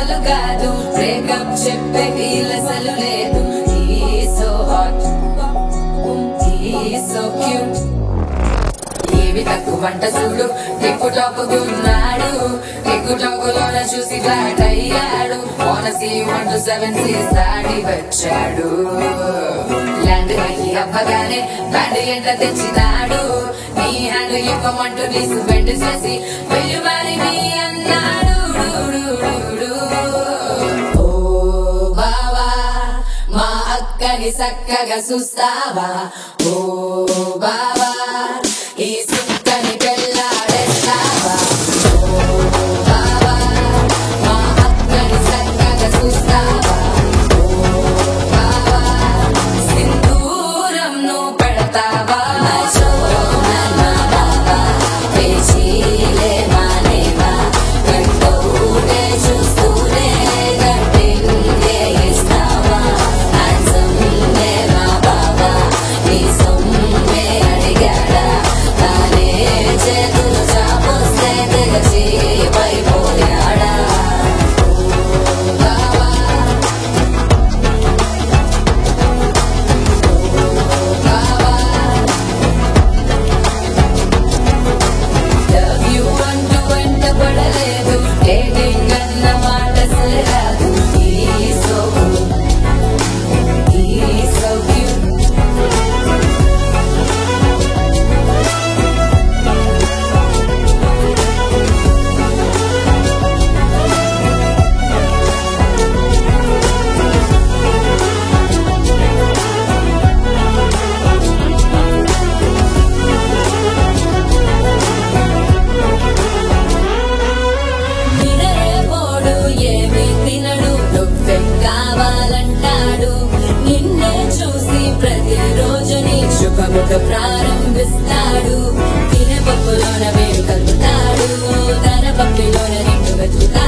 అసలు కాదు బ్రేకప్ చెప్పే ఫీల్ అసలు లేదు సో హాట్ సో క్యూట్ ఏవి తక్కువ వంట చూడు టిక్కు టాకున్నాడు టిక్కు టాకులోన చూసి ఫ్లాట్ అయ్యాడు ఓనసి వన్ టు సెవెన్ దాడి వచ్చాడు ల్యాండ్ అయ్యి అవ్వగానే బ్యాండ్ ఎంట తెచ్చినాడు నీ హ్యాండ్ ఇవ్వమంటూ లీసు బెండ్ చేసి వెళ్ళు మరి మీ అన్నాడు డు, డు, డు, డు. ఓ బావా మా అక్కని చక్కగా చూస్తావా ఓ బావా ఈ సుక్కని పెళ్ళాడేస్తావా ఓ బావా మా అక్కని చక్కగా చూస్తావా ఓ బావా సింధూరం నువ్వు పెడతావా చోరన బావా పేచీలే మానేవా కంటూనే చూస్తూనే గట్టింగే ఇస్తావా హ్యాండ్సమ్నే మా బావా నీ సొమ్మే అడిగాడా తానే చేతులు చాపొస్తే తెగచి పైపోయాడా బావా లవ్ యు అంటూ వెంట పడలేదు డేటింగ్ అన్న మాట అసలు రాదు ఈ సో ఈ సో నిడరేపోడు ఏమి తినడు నువ్వే కావాలంటాడు నిన్నే చూసి ప్రతిరోజు నీ శుభముఖ ప్రారంభిస్తాడు తినే పప్పులోన వేరు కలుపుతాడు తన పప్పులోన నిన్ను వెతుకుతాడు